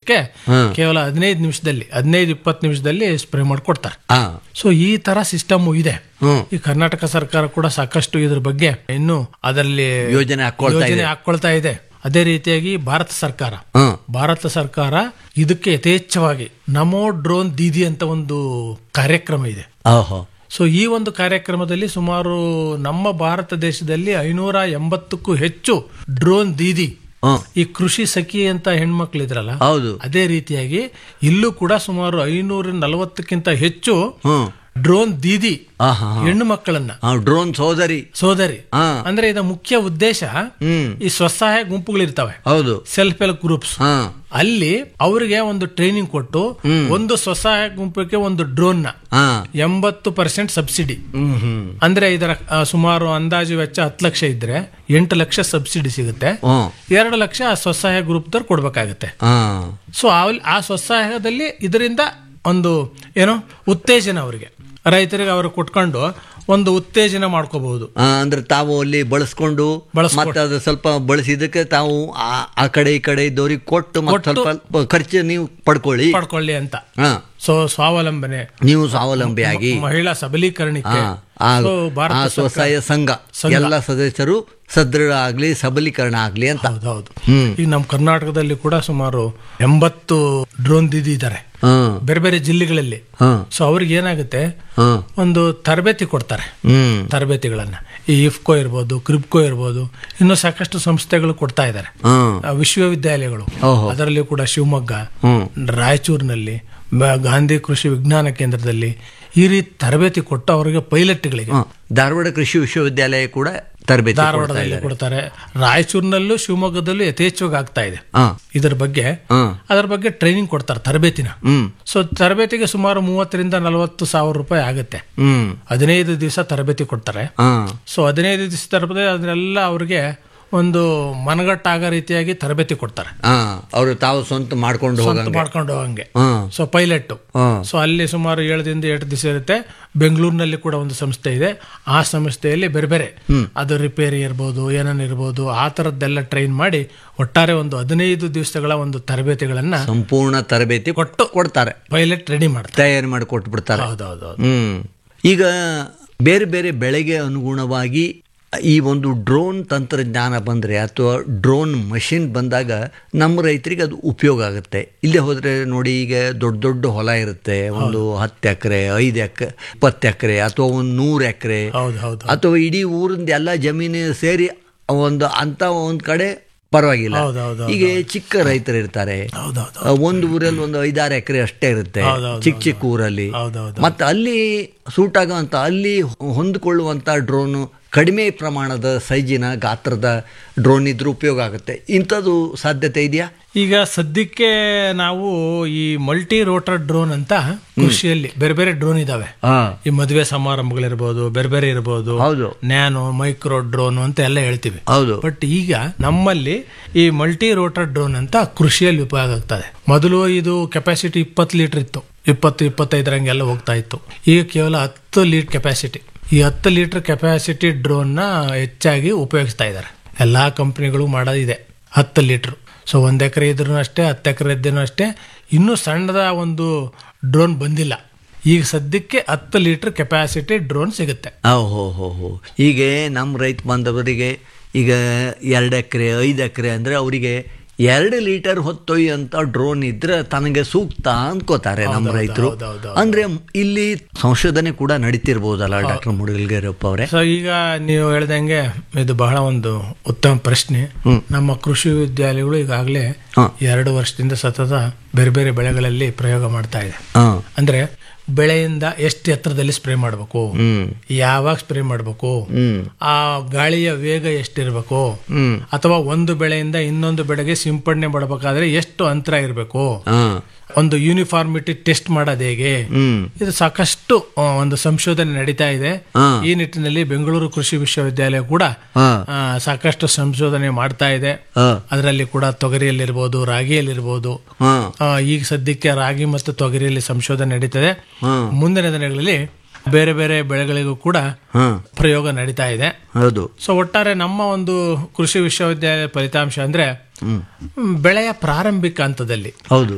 ಎಕರೆಕ್ಕೆ ಕೇವಲ ಹದಿನೈದು ನಿಮಿಷದಲ್ಲಿ ಹದಿನೈದು ಇಪ್ಪತ್ತು ನಿಮಿಷದಲ್ಲಿ ಸ್ಪ್ರೇ ಮಾಡಿಕೊಡ್ತಾರೆ ಹಾ ಸೊ ಈ ತರ ಸಿಸ್ಟಮ್ ಇದೆ ಹ್ಮ್. ಈ ಕರ್ನಾಟಕ ಸರ್ಕಾರ ಕೂಡ ಸಾಕಷ್ಟು ಇದ್ರ ಬಗ್ಗೆ ಇನ್ನು ಅದರಲ್ಲಿ ಯೋಜನೆ ಹಾಕೊಳ್ತಾ ಯೋಜನೆ ಇದೆ. ಹಾಕೊಳ್ತಾ ಇದೆ ಅದೇ ರೀತಿಯಾಗಿ ಭಾರತ ಸರ್ಕಾರ ಹ್ಮ್. ಭಾರತ ಸರ್ಕಾರ ಇದಕ್ಕೆ ಯಥೇಚ್ಛವಾಗಿ ನಮೋ ಡ್ರೋನ್ ದೀದಿ ಅಂತ ಒಂದು ಕಾರ್ಯಕ್ರಮ ಇದೆ ಓಹೋ ಸೊ ಈ ಒಂದು ಕಾರ್ಯಕ್ರಮದಲ್ಲಿ ಸುಮಾರು ನಮ್ಮ ಭಾರತ ದೇಶದಲ್ಲಿ ಐನೂರ ಎಂಬತ್ತಕ್ಕೂ ಹೆಚ್ಚು ಡ್ರೋನ್ ದೀದಿ ಹ್ಮ್. ಈ ಕೃಷಿ ಸಖಿ ಅಂತ ಹೆಣ್ಮಕ್ಳು ಇದ್ರಲ್ಲ ಹೌದು ಅದೇ ರೀತಿಯಾಗಿ ಇಲ್ಲೂ ಕೂಡ ಸುಮಾರು ಐನೂರ ನಲವತ್ತಕ್ಕಿಂತ ಹೆಚ್ಚು ಹ್ಮ್ ಡ್ರೋನ್ ದೀದಿ ಆಹಾ ಹೆಣ್ಣು ಮಕ್ಕಳನ್ನ ಹಾ ಡ್ರೋನ್ ಸೋದರಿ ಸೋದರಿ ಹಾ ಅಂದ್ರೆ ಇದರ ಮುಖ್ಯ ಉದ್ದೇಶ ಹ್ಮ್ ಈ ಸ್ವಸಹಾಯ ಗುಂಪುಗಳಿರ್ತವೆ ಹೌದು ಸೆಲ್ಫ್ ಹೆಲ್ಪ್ ಗ್ರೂಪ್ಸ್ ಹಾ ಅಲ್ಲಿ ಅವರಿಗೆ ಒಂದು ಟ್ರೈನಿಂಗ್ ಕೊಟ್ಟು ಒಂದು ಸ್ವಸಹಾಯ ಗುಂಪಿಗೆ ಒಂದು ಡ್ರೋನ್ ನ ಹಾ ಎಂಬತ್ತು ಪರ್ಸೆಂಟ್ ಸಬ್ಸಿಡಿ ಹ್ಮ್ ಹ್ಮ್ ಅಂದ್ರೆ ಇದರ ಆ, ಸುಮಾರು ಅಂದಾಜು ವೆಚ್ಚ ಹತ್ತು ಲಕ್ಷ ಇದ್ರೆ ಎಂಟು ಲಕ್ಷ ಸಬ್ಸಿಡಿ ಸಿಗುತ್ತೆ ಹ್ಮ್ ಎರಡು ಲಕ್ಷ ಆ ಸ್ವಸಹಾಯ ಗ್ರೂಪ್ ದವ್ರು ಕೊಡ್ಬೇಕಾಗತ್ತೆ ಹಾ ಸೊ ಆ ಸ್ವಸಹಾಯದಲ್ಲಿ ಇದರಿಂದ ಒಂದು ಏನು ಉತ್ತೇಜನ ಅವರಿಗೆ ರೈತರಿಗೆ ಅವರು ಕೊಟ್ಕೊಂಡು ಒಂದು ಉತ್ತೇಜನ ಮಾಡ್ಕೋಬಹುದು ಆ, ಅಂದ್ರೆ ತಾವು ಅಲ್ಲಿ ಬಳಸ್ಕೊಂಡು ಬಳಸ್ಕೊಂಡು. ಮತ್ತೆ ಅದು ಸ್ವಲ್ಪ ಬಳಸಿದಕ್ಕೆ ತಾವು ಆ- ಆ ಕಡೆ ಈ ಕಡೆ ಇದ್ದವ್ರಿಗೆ ಕೊಟ್ಟು ಮತ್ತೆ ಸ್ವಲ್ಪ ಖರ್ಚು ನೀವು ಪಡ್ಕೊಳ್ಳಿ ಪಡ್ಕೊಳ್ಳಿ ಅಂತ ಹಾ ಸೊ ಸ್ವಾವಲಂಬನೆ ನೀವು ಸ್ವಾವಲಂಬಿಯಾಗಿ ಮಹಿಳಾ ಸಬಲೀಕರಣಕ್ಕೆ ಹಾ, ಆ ಸೊ ಭಾರತ ಆ ಸ್ವಸಹಾಯ ಸಂಘ ಎಲ್ಲ ಸದಸ್ಯರು ಸದೃಢ ಆಗ್ಲಿ ಸಬಲೀಕರಣ ಆಗ್ಲಿ ಅಂತ ಹೌದೌದು ಈಗ ನಮ್ಮ ಕರ್ನಾಟಕದಲ್ಲಿ ಕೂಡ ಸುಮಾರು ಎಂಬತ್ತು ಡ್ರೋನ್ ದೀದಿ ಇದ್ದಾರೆ ಹ್ಮ್ ಬೇರೆ ಬೇರೆ ಜಿಲ್ಲೆಗಳಲ್ಲಿ ಹ್ಮ್ ಸೊ ಅವ್ರಿಗೆ ಏನಾಗುತ್ತೆ ಹ್ಮ್ ಒಂದು ತರಬೇತಿ ಕೊಡ್ತಾರೆ ಹ್ಮ್ ತರಬೇತಿಗಳನ್ನ ಈ ಇಫ್ಕೋ ಇರ್ಬೋದು ಕ್ರಿಬ್ಕೋ ಇರ್ಬೋದು ಇನ್ನೂ ಸಾಕಷ್ಟು ಸಂಸ್ಥೆಗಳು ಕೊಡ್ತಾ ಇದ್ದಾರೆ ಹ್ಮ್ ಆ, ವಿಶ್ವವಿದ್ಯಾಲಯಗಳು ಓಹೋ. ಅದರಲ್ಲಿ ಕೂಡ ಶಿವಮೊಗ್ಗ ಹ್ಮ್ ರಾಯಚೂರಿನಲ್ಲಿ ಮ- ಗಾಂಧಿ ಕೃಷಿ ವಿಜ್ಞಾನ ಕೇಂದ್ರದಲ್ಲಿ ಈ ರೀತಿ ತರಬೇತಿ ಕೊಟ್ಟು ಅವರಿಗೆ ಪೈಲಟ್ಗಳಿಗೆ ಹ್ಮ್. ಧಾರವಾಡ ಕೃಷಿ ವಿಶ್ವವಿದ್ಯಾಲಯ ಕೂಡ ತರಬೇತಿ ಕೊಡ್ತಾ ಧಾರವಾಡದಲ್ಲಿ ಇದ್ದಾರೆ. ಕೊಡ್ತಾರೆ ರಾಯಚೂರಿನಲ್ಲೂ ಶಿವಮೊಗ್ಗದಲ್ಲೂ ಯಥೇಚ್ಛವಾಗಿ ಆಗ್ತಾ ಇದೆ ಹಾ ಇದರ ಬಗ್ಗೆ ಹ್ಮ್ ಅದರ ಬಗ್ಗೆ ಟ್ರೈನಿಂಗ್ ಕೊಡ್ತಾರೆ ತರಬೇತಿನ ಹ್ಮ್ ಸೊ ತರಬೇತಿಗೆ ಸುಮಾರು ಮೂವತ್ತರಿಂದ ನಲವತ್ತು ಸಾವಿರ ರೂಪಾಯಿ ಆಗುತ್ತೆ ಹ್ಮ್ ಹದಿನೈದು ದಿವಸ ತರಬೇತಿ ಕೊಡ್ತಾರೆ ಹಾ ಸೊ ಹದಿನೈದು ದಿವಸ ತರಬೇತಿ ಅದನ್ನೆಲ್ಲ ಅವರಿಗೆ ಒಂದು ಮನಗಟ್ಟಾಗೋ ರೀತಿಯಾಗಿ ತರಬೇತಿ ಕೊಡ್ತಾರೆ ಹಾ ಅವರು ತಾವು ಸ್ವಂತ ಮಾಡ್ಕೊಂಡು ಸ್ವಂತ ಹೋಗಂಗೆ ಮಾಡ್ಕೊಂಡು ಹೋಗಂಗೆ hmm so pilot hmm so ಅಲ್ಲಿ ಸುಮಾರು ಏಳರಿಂದ ಎಂಟು ದಿವಸ ಇರುತ್ತೆ ಬೆಂಗಳೂರಿನಲ್ಲಿ ಕೂಡ ಒಂದು ಸಂಸ್ಥೆ ಇದೆ ಆ ಸಂಸ್ಥೆಯಲ್ಲಿ ಬೇರೆ ಬೇರೆ ಅದು ರಿಪೇರಿ ಇರ್ಬೋದು ಏನನ್ನ ಇರ್ಬೋದು ಆ ಥರದ್ದೆಲ್ಲ ಟ್ರೈನ್ ಮಾಡಿ ಒಟ್ಟಾರೆ ಒಂದು ಹದಿನೈದು ದಿವಸಗಳ ಒಂದು ತರಬೇತಿಗಳನ್ನ ಸಂಪೂರ್ಣ ತರಬೇತಿ ಕೊಟ್ಟು ಕೊಡ್ತಾರೆ ಪೈಲಟ್ ರೆಡಿ ಮಾಡ್ತಾರೆ ತಯಾರಿ ಮಾಡಿ ಕೊಟ್ಟು ಬಿಡ್ತಾರೆ ಹೌದೌದು ಹ್ಮ್ ಈಗ ಬೇರೆ ಬೇರೆ ಬೆಳೆಗೆ ಅನುಗುಣವಾಗಿ ಈ ಒಂದು ಡ್ರೋನ್ ತಂತ್ರಜ್ಞಾನ ಬಂದರೆ ಅಥವಾ ಡ್ರೋನ್ ಮಷಿನ್ ಬಂದಾಗ ನಮ್ಮ ರೈತರಿಗೆ ಅದು ಉಪಯೋಗ ಆಗುತ್ತೆ ಇಲ್ಲೇ ಹೋದರೆ ನೋಡಿ ಈಗ ದೊಡ್ಡ ದೊಡ್ಡ ಹೊಲ ಇರುತ್ತೆ ಒಂದು ಹತ್ತು ಎಕರೆ ಐದು ಎಕರೆ ಇಪ್ಪತ್ತು ಎಕರೆ ಅಥವಾ ಒಂದು ನೂರು ಎಕರೆ ಹೌದು ಹೌದು ಅಥವಾ ಇಡೀ ಊರಿಂದ ಎಲ್ಲ ಜಮೀನು ಸೇರಿ ಒಂದು ಅಂತ ಒಂದು ಕಡೆ ಪರವಾಗಿಲ್ಲ ಹೌದು, ಹೌದು, ಈಗ ಚಿಕ್ಕ ರೈತರು ಇರ್ತಾರೆ ಹೌದೌದು ಆ, ಒಂದು ಊರಲ್ಲಿ ಒಂದು ಐದಾರು ಎಕರೆ ಅಷ್ಟೇ ಇರುತ್ತೆ ಹೌದೌದು, ಚಿಕ್ಕ ಚಿಕ್ಕ ಊರಲ್ಲಿ ಹೌದೌದು ಮತ್ತೆ ಅಲ್ಲಿ ಸೂಟ್ ಆಗುವಂತ ಅಲ್ಲಿ ಹೊಂದಿಕೊಳ್ಳುವಂತ ಡ್ರೋನು ಕಡಿಮೆ ಪ್ರಮಾಣದ ಸೈಜಿನ ಗಾತ್ರದ ಡ್ರೋನ್ ಇದ್ರೂ ಉಪಯೋಗ ಆಗುತ್ತೆ ಇಂಥದ್ದು ಸಾಧ್ಯತೆ ಇದೆಯಾ ಈಗ ಸದ್ಯಕ್ಕೆ ನಾವು ಈ ಮಲ್ಟಿ ರೋಟರ್ ಡ್ರೋನ್ ಅಂತ ಕೃಷಿಯಲ್ಲಿ ಬೇರೆ ಬೇರೆ ಡ್ರೋನ್ ಇದಾವೆ ಈ ಮದುವೆ ಸಮಾರಂಭಗಳಿರ್ಬೋದು ಬೇರೆ ಬೇರೆ ಇರ್ಬೋದು ಹೌದು ನ್ಯಾನೋ ಮೈಕ್ರೋ ಡ್ರೋನ್ ಅಂತ ಎಲ್ಲ ಹೇಳ್ತೀವಿ ಹೌದು ಬಟ್ ಈಗ ನಮ್ಮಲ್ಲಿ ಈ ಮಲ್ಟಿ ರೋಟರ್ ಡ್ರೋನ್ ಅಂತ ಕೃಷಿಯಲ್ಲಿ ಉಪಯೋಗ ಆಗ್ತದೆ ಮೊದಲು ಇದು ಕೆಪಾಸಿಟಿ ಇಪ್ಪತ್ತು ಲೀಟರ್ ಇತ್ತು ಇಪ್ಪತ್ತು ಇಪ್ಪತ್ತೈದರಂಗೆಲ್ಲ ಹೋಗ್ತಾ ಇತ್ತು ಈಗ ಕೇವಲ ಹತ್ತು ಲೀಟರ್ ಕೆಪಾಸಿಟಿ ಈ ಹತ್ತು ಲೀಟರ್ ಕೆಪಾಸಿಟಿ ಡ್ರೋನ್ ನ ಹೆಚ್ಚಾಗಿ ಉಪಯೋಗಿಸ್ತಾ ಇದ್ದಾರೆ ಎಲ್ಲಾ ಕಂಪನಿಗಳು ಮಾಡೋದಿದೆ ಹತ್ತು ಲೀಟರ್ ಸೊ ಒಂದ್ ಎಕರೆ ಇದ್ರೂ ಅಷ್ಟೇ ಹತ್ತು ಎಕರೆ ಇದ್ರೂ ಅಷ್ಟೇ ಇನ್ನೂ ಸಣ್ಣದ ಒಂದು ಡ್ರೋನ್ ಬಂದಿಲ್ಲ ಈಗ ಸದ್ಯಕ್ಕೆ ಹತ್ತು ಲೀಟರ್ ಕೆಪಾಸಿಟಿ ಡ್ರೋನ್ ಸಿಗುತ್ತೆ ಹೋ ಹೋ ಹೋ ಈಗ ನಮ್ಮ ರೈತ ಬಾಂಧವರಿಗೆ ಈಗ ಎರಡು ಎಕರೆ ಐದು ಎಕರೆ ಅಂದರೆ ಅವರಿಗೆ ಎರಡು ಲೀಟರ್ ಹೊತ್ತೊಯ್ಯುವಂತ ಡ್ರೋನ್ ಇದ್ರೆ ತನಗೆ ಸೂಕ್ತ ಅನ್ಕೋತಾರೆ ನಮ್ಮ ರೈತರು ಹೌದೌದು. ಅಂದ್ರೆ ಇಲ್ಲಿ ಸಂಶೋಧನೆ ಕೂಡ ನಡೀತಿರ್ಬೋದಲ್ಲ ಡಾಕ್ಟರ್ ಮುಡುಗಲ್ಗೆರಪ್ಪ ಅವರೇ ಸೊ ಈಗ ನೀವು ಹೇಳ್ದಂಗೆ ಇದು ಬಹಳ ಒಂದು ಉತ್ತಮ ಪ್ರಶ್ನೆ ನಮ್ಮ ಕೃಷಿ ವಿದ್ಯಾಲಯಗಳು ಈಗಾಗಲೇ ಹ. ಎರಡು ವರ್ಷದಿಂದ ಸತತ ಬೇರೆ ಬೇರೆ ಬೆಳೆಗಳಲ್ಲಿ ಪ್ರಯೋಗ ಮಾಡ್ತಾ ಇದೆ ಹಾ ಅಂದ್ರೆ ಬೆಳೆಯಿಂದ ಎಷ್ಟು ಎತ್ತರದಲ್ಲಿ ಸ್ಪ್ರೇ ಮಾಡಬೇಕು ಹ್ಮ್ ಯಾವಾಗ ಸ್ಪ್ರೇ ಮಾಡಬೇಕು ಹ್ಮ್ ಆ ಗಾಳಿಯ ವೇಗ ಎಷ್ಟಿರ್ಬೇಕು ಹ್ಮ್ ಅಥವಾ ಒಂದು ಬೆಳೆಯಿಂದ ಇನ್ನೊಂದು ಬೆಳೆಗೆ ಸಿಂಪಡಣೆ ಮಾಡಬೇಕಾದ್ರೆ ಎಷ್ಟು ಅಂತರ ಇರಬೇಕು ಹಾ ಒಂದು ಯೂನಿಫಾರ್ಮಿಟಿ ಟೆಸ್ಟ್ ಮಾಡೋದು ಹೇಗೆ ಹ್ಮ್ ಇದು ಸಾಕಷ್ಟು ಆ, ಒಂದು ಸಂಶೋಧನೆ ನಡೀತಾ ಇದೆ ಹಾ. ಈ ನಿಟ್ಟಿನಲ್ಲಿ ಬೆಂಗಳೂರು ಕೃಷಿ ವಿಶ್ವವಿದ್ಯಾಲಯ ಕೂಡ ಹಾ ಆ, ಸಾಕಷ್ಟು ಸಂಶೋಧನೆ ಮಾಡ್ತಾ ಇದೆ ಹಾ ಅದರಲ್ಲಿ ಕೂಡ ತೊಗರಿಯಲ್ಲಿರ್ಬೋದು ರಾಗಿಯಲ್ಲಿರ್ಬೋದು ಹಾ ಆ, ಈಗ ಸದ್ಯಕ್ಕೆ ರಾಗಿ ಮತ್ತು ತೊಗರಿಯಲ್ಲಿ ಸಂಶೋಧನೆ ನಡೀತದೆ ಹಾ ಮುಂದಿನ ದಿನಗಳಲ್ಲಿ ಬೇರೆ ಬೇರೆ ಬೆಳೆಗಳಿಗೂ ಕೂಡ ಹಾ ಪ್ರಯೋಗ ನಡೀತಾ ಇದೆ ಹೌದು ಸೊ ಒಟ್ಟಾರೆ ನಮ್ಮ ಒಂದು ಕೃಷಿ ವಿಶ್ವವಿದ್ಯಾಲಯ ಫಲಿತಾಂಶ ಅಂದ್ರೆ ಬೆಳೆಯ ಪ್ರಾರಂಭಿಕ ಹಂತದಲ್ಲಿ ಹೌದು